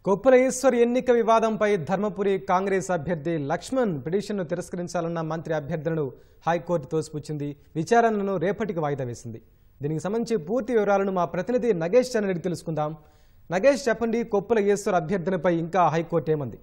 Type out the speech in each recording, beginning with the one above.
కొప్పుల ఈశ్వర్ ఎన్నిక వివాదంపై ధర్మపురి కాంగ్రెస్ అభ్యర్థి లక్ష్మణ్ పిటిషన్ను తిరస్కరించాలన్న మంత్రి అభ్యర్థనను హైకోర్టు తోసిపుచ్చింది విచారణను రేపటికి వాయిదా వేసింది దీనికి సంబంధించి పూర్తి వివరాలను మా ప్రతినిధి నగేష్ చరణ్ అడిగి తెలుసుకుందాం నగేష్ చెప్పండి కొప్పుల ఈశ్వర్ అభ్యర్థనపై ఇంకా హైకోర్టు ఏమంది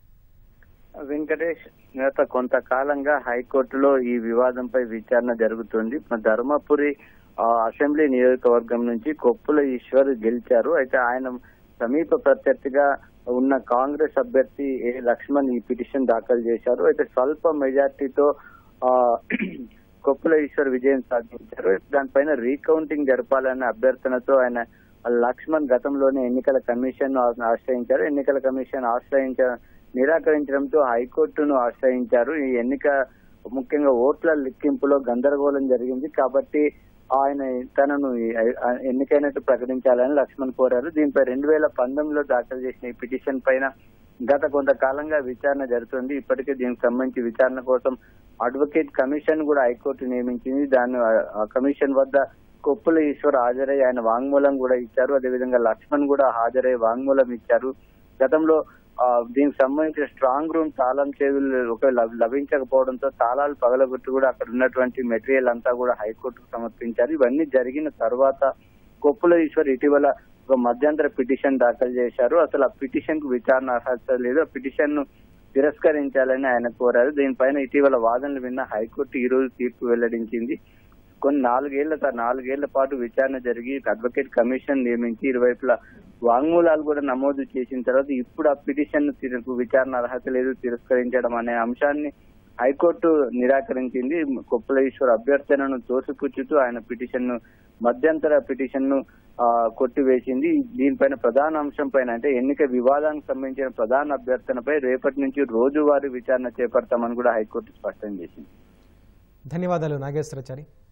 వెంకటేష్ గత కొంతకాలంగా హైకోర్టులో ఈ వివాదంపై విచారణ జరుగుతుంది మన ధర్మపురి ఆ, అసెంబ్లీ నియోజకవర్గం నుంచి కొప్పుల ఈశ్వర్ గెలిచారు అయితే ఆయన సమీప ప్రత్యర్థిగా ఉన్న కాంగ్రెస్ అభ్యర్థి ఏ లక్ష్మణ్ ఈ పిటిషన్ దాఖలు చేశారు అయితే స్వల్ప మెజార్టీతో ఆ, కొప్పుల ఈశ్వర్ విజయం సాధించారు దానిపైన రీకౌంటింగ్ జరపాలన్న అభ్యర్థనతో ఆయన లక్ష్మణ్ గతంలోనే ఎన్నికల కమిషన్ ను ఆశ్రయించారు ఎన్నికల కమిషన్ ఆశ్రయించ నిరాకరించడంతో హైకోర్టును ఆశ్రయించారు ఈ ఎన్నిక ముఖ్యంగా ఓట్ల లెక్కింపులో గందరగోళం జరిగింది కాబట్టి ఆయన తనను ఈ- ఆ- ఎన్నికైనట్టు ప్రకటించాలని లక్ష్మణ్ కోరారు దీనిపై రెండు వేల పంతొమ్మిదిలో దాఖలు చేసిన ఈ పిటిషన్ పైన గత కొంతకాలంగా విచారణ జరుగుతుంది ఇప్పటికే దీనికి సంబంధించి విచారణ కోసం అడ్వకేట్ కమిషన్ కూడా హైకోర్టు నియమించింది దాన్ని ఆ- ఆ కమిషన్ వద్ద కొప్పుల ఈశ్వర్ హాజరై ఆయన వాంగ్మూలం కూడా ఇచ్చారు అదేవిధంగా లక్ష్మణ్ కూడా హాజరై వాంగ్మూలం ఇచ్చారు గతంలో ఆ, దీనికి సంబంధించిన స్ట్రాంగ్ రూమ్ తాళం చేతులు ఒక లభ- లభించకపోవడంతో తాళాలు పగలగొట్టి కూడా అక్కడ ఉన్నటువంటి మెటీరియల్ అంతా కూడా హైకోర్టుకు సమర్పించారు ఇవన్నీ జరిగిన తర్వాత కొప్పుల ఈశ్వర్ ఇటీవల ఒక మధ్యంతర పిటిషన్ దాఖలు చేశారు అసలు ఆ పిటిషన్ కు విచారణ అర్హత లేదు ఆ పిటిషన్ ను తిరస్కరించాలని ఆయన కోరారు దీనిపైన ఇటీవల వాదనలు విన్న హైకోర్టు ఈ రోజు తీర్పు వెల్లడించింది కొన్ని నాలుగేళ్ల త- నాలుగేళ్ల పాటు విచారణ జరిగి అడ్వకేట్ కమిషన్ నియమించి ఇరువైపులా వాంగ్మూలాలు కూడా నమోదు చేసిన తర్వాత ఇప్పుడు ఆ పిటిషన్ ను విచారణ అర్హత లేదు తిరస్కరించడం అనే అంశాన్ని హైకోర్టు నిరాకరించింది కొప్పుల ఈశ్వర్ అభ్యర్థనను తోసిపుచ్చుతూ ఆయన పిటిషన్ ను మధ్యంతర పిటిషన్ ను ఆ, కొట్టివేసింది దీనిపైన ప్రధాన అంశం పైన అంటే ఎన్నిక వివాదానికి సంబంధించిన ప్రధాన అభ్యర్థనపై రేపటి నుంచి రోజువారీ విచారణ చేపడతామని కూడా హైకోర్టు స్పష్టం చేసింది ధన్యవాదాలు నాగేశ్వరాచారి